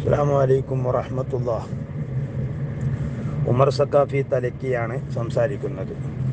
അസ്സാം വലൈക്കും വറഹമത്തുള്ള ഉമർ സക്കാഫി തലക്കിയാണ് സംസാരിക്കുന്നത്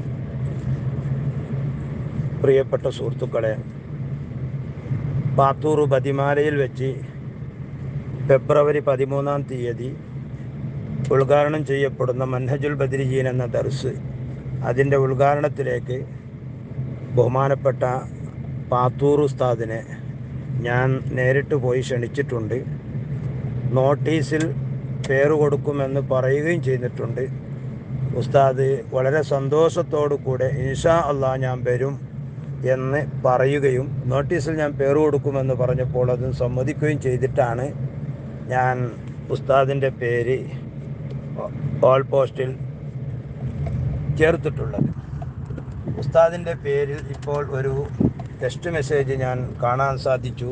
പ്രിയപ്പെട്ട സുഹൃത്തുക്കളെ പാത്തൂർ ബദിമാലയിൽ വെച്ച് ഫെബ്രുവരി പതിമൂന്നാം തീയതി ഉദ്ഘാടനം ചെയ്യപ്പെടുന്ന മൻഹജുൽ ബദ്രിജീൻ എന്ന ദർസ് അതിൻ്റെ ഉദ്ഘാടനത്തിലേക്ക് ബഹുമാനപ്പെട്ട പാത്തൂർ ഉസ്താദിനെ ഞാൻ നേരിട്ട് പോയി ക്ഷണിച്ചിട്ടുണ്ട് നോട്ടീസിൽ പേര് കൊടുക്കുമെന്ന് പറയുകയും ചെയ്തിട്ടുണ്ട് ഉസ്താദ് വളരെ സന്തോഷത്തോടു കൂടെ ഇൻഷാ അള്ളാ ഞാൻ വരും എന്ന് പറയുകയും നോട്ടീസിൽ ഞാൻ പേര് കൊടുക്കുമെന്ന് പറഞ്ഞപ്പോൾ അത് സമ്മതിക്കുകയും ചെയ്തിട്ടാണ് ഞാൻ ഉസ്താദിൻ്റെ പേര് ഓൾ പോസ്റ്റിൽ ചേർത്തിട്ടുള്ളത് ഉസ്താദിൻ്റെ പേരിൽ ഇപ്പോൾ ഒരു ടെക്സ്റ്റ് മെസ്സേജ് ഞാൻ കാണാൻ സാധിച്ചു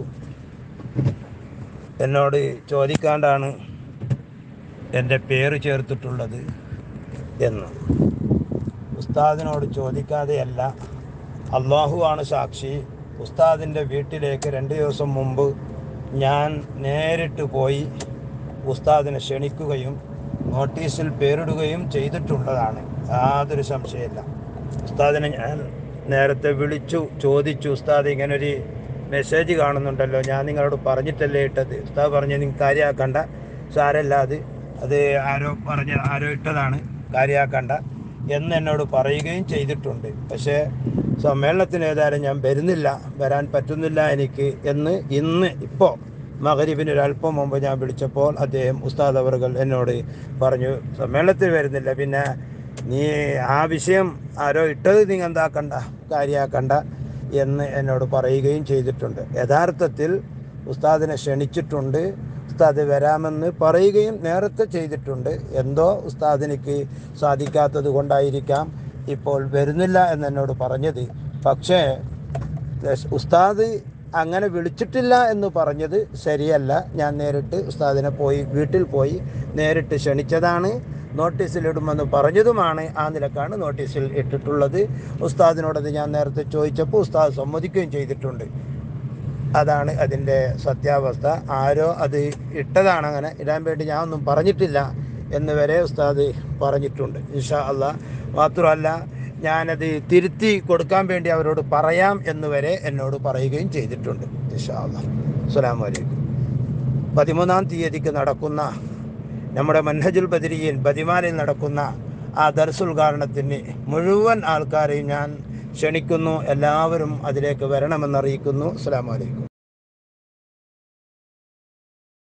എന്നോട് ചോദിക്കാണ്ടാണ് എൻ്റെ പേര് ചേർത്തിട്ടുള്ളത് എന്ന് ഉസ്താദിനോട് ചോദിക്കാതെയല്ല അള്ളാഹു ആണ് സാക്ഷി ഉസ്താദിൻ്റെ വീട്ടിലേക്ക് രണ്ട് ദിവസം മുമ്പ് ഞാൻ നേരിട്ട് പോയി ഉസ്താദിനെ ക്ഷണിക്കുകയും നോട്ടീസിൽ പേരിടുകയും ചെയ്തിട്ടുള്ളതാണ് യാതൊരു സംശയമില്ല ഉസ്താദിനെ ഞാൻ നേരത്തെ വിളിച്ചു ചോദിച്ചു ഉസ്താദ് ഇങ്ങനൊരു മെസ്സേജ് കാണുന്നുണ്ടല്ലോ ഞാൻ നിങ്ങളോട് പറഞ്ഞിട്ടല്ലേ ഇട്ടത് ഉസ്താദ് പറഞ്ഞ് നിങ്ങൾ കാര്യമാക്കണ്ട സാരല്ല അത് അത് ആരോ പറഞ്ഞ ആരോ ഇട്ടതാണ് കാര്യമാക്കണ്ട എന്ന് എന്നോട് പറയുകയും ചെയ്തിട്ടുണ്ട് പക്ഷേ സമ്മേളനത്തിന് ഏതായാലും ഞാൻ വരുന്നില്ല വരാൻ പറ്റുന്നില്ല എനിക്ക് എന്ന് ഇന്ന് ഇപ്പോൾ മകരീബിന് ഒരല്പം മുമ്പ് ഞാൻ വിളിച്ചപ്പോൾ അദ്ദേഹം ഉസ്താദ് അവർകൾ എന്നോട് പറഞ്ഞു സമ്മേളനത്തിൽ വരുന്നില്ല പിന്നെ നീ ആ വിഷയം ആരോ ഇട്ടത് നിങ്ങൾ എന്താക്കണ്ട കാര്യമാക്കണ്ട എന്ന് എന്നോട് പറയുകയും ചെയ്തിട്ടുണ്ട് യഥാർത്ഥത്തിൽ ഉസ്താദിനെ ക്ഷണിച്ചിട്ടുണ്ട് ഉസ്താദ് വരാമെന്ന് പറയുകയും നേരത്തെ ചെയ്തിട്ടുണ്ട് എന്തോ ഉസ്താദിനിക്ക് സാധിക്കാത്തത് കൊണ്ടായിരിക്കാം ഇപ്പോൾ വരുന്നില്ല എന്നെന്നോട് പറഞ്ഞത് പക്ഷേ ഉസ്താദ് അങ്ങനെ വിളിച്ചിട്ടില്ല എന്ന് പറഞ്ഞത് ശരിയല്ല ഞാൻ നേരിട്ട് ഉസ്താദിനെ പോയി വീട്ടിൽ പോയി നേരിട്ട് ക്ഷണിച്ചതാണ് നോട്ടീസിലിടുമെന്ന് പറഞ്ഞതുമാണ് ആ നിലക്കാണ് നോട്ടീസിൽ ഇട്ടിട്ടുള്ളത് ഉസ്താദിനോടത് ഞാൻ നേരത്തെ ചോദിച്ചപ്പോൾ ഉസ്താദ് സമ്മതിക്കുകയും ചെയ്തിട്ടുണ്ട് അതാണ് അതിൻ്റെ സത്യാവസ്ഥ ആരോ അത് ഇട്ടതാണ് അങ്ങനെ ഇടാൻ വേണ്ടി ഞാൻ ഒന്നും പറഞ്ഞിട്ടില്ല എന്ന് വരെ ഉസ്താദ് പറഞ്ഞിട്ടുണ്ട് ഇൻഷാ അല്ല മാത്രമല്ല ഞാനത് തിരുത്തി കൊടുക്കാൻ വേണ്ടി അവരോട് പറയാം എന്ന് വരെ എന്നോട് പറയുകയും ചെയ്തിട്ടുണ്ട് ഇൻഷാ അല്ല അസ്സാം വലൈക്കും പതിമൂന്നാം തീയതിക്ക് നടക്കുന്ന നമ്മുടെ മൻഹജുൽ ബദരിയിൽ ബദിമാലിൽ നടക്കുന്ന ആ ദർസുദ്ഘാടനത്തിന് മുഴുവൻ ആൾക്കാരെയും ഞാൻ ക്ഷണിക്കുന്നു എല്ലാവരും അതിലേക്ക് വരണമെന്നറിയിക്കുന്നു അസ്സാം വലൈക്കും